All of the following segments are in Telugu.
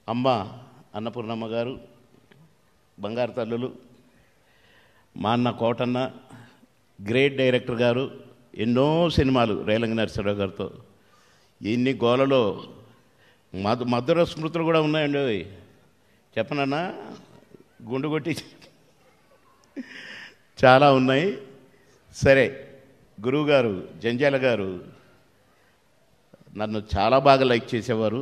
అమ్మ అన్నపూర్ణమ్మ గారు బంగారు తల్లులు మా అన్న కోటన్న గ్రేట్ డైరెక్టర్ గారు ఎన్నో సినిమాలు రేలంగి నరసింహరావు గారితో ఎన్ని గోలలో మధు మధుర స్మృతులు కూడా ఉన్నాయండి అవి. చెప్పనన్నా గుండు కొట్టి చాలా ఉన్నాయి సరే గురువుగారు జంజాల గారు నన్ను చాలా బాగా లైక్ చేసేవారు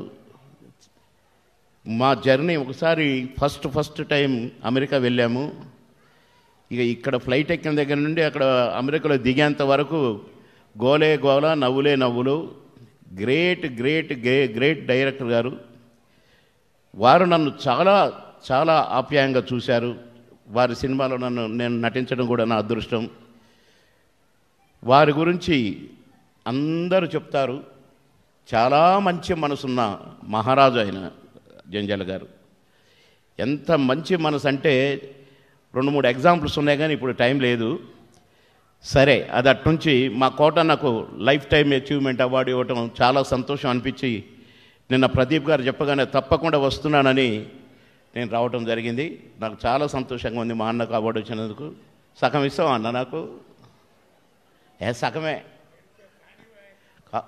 మా జర్నీ ఒకసారి ఫస్ట్ ఫస్ట్ టైం అమెరికా వెళ్ళాము ఇక ఇక్కడ ఫ్లైట్ ఎక్కిన దగ్గర నుండి అక్కడ అమెరికాలో దిగేంత వరకు గోలే గోల నవ్వులే నవ్వులు గ్రేట్ గ్రేట్ గ్రే గ్రేట్ డైరెక్టర్ గారు వారు నన్ను చాలా చాలా ఆప్యాయంగా చూశారు వారి సినిమాలో నన్ను నేను నటించడం కూడా నా అదృష్టం వారి గురించి అందరూ చెప్తారు చాలా మంచి మనసున్న మహారాజు ఆయన జంజాల గారు ఎంత మంచి మనసు అంటే రెండు మూడు ఎగ్జాంపుల్స్ ఉన్నాయి కానీ ఇప్పుడు టైం లేదు సరే అది అట్నుంచి మా కోట నాకు లైఫ్ టైం అచీవ్మెంట్ అవార్డు ఇవ్వటం చాలా సంతోషం అనిపించి నిన్న ప్రదీప్ గారు చెప్పగానే తప్పకుండా వస్తున్నానని నేను రావటం జరిగింది నాకు చాలా సంతోషంగా ఉంది మా అన్నకు అవార్డు వచ్చినందుకు సగం ఇస్తాం అన్న నాకు ఏ సగమే కా-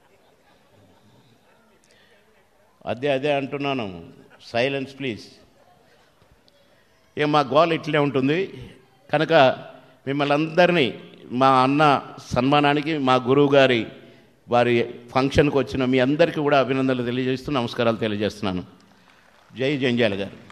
అదే అదే అంటున్నాను సైలెన్స్ ప్లీజ్ ఇక మా గోల్ ఇట్లే ఉంటుంది కనుక మిమ్మల్ని అందరినీ మా అన్న సన్మానానికి మా గురువు గారి వారి ఫంక్షన్కి వచ్చిన మీ అందరికీ కూడా అభినందనలు తెలియజేస్తూ నమస్కారాలు తెలియజేస్తున్నాను జై జంజాల గారు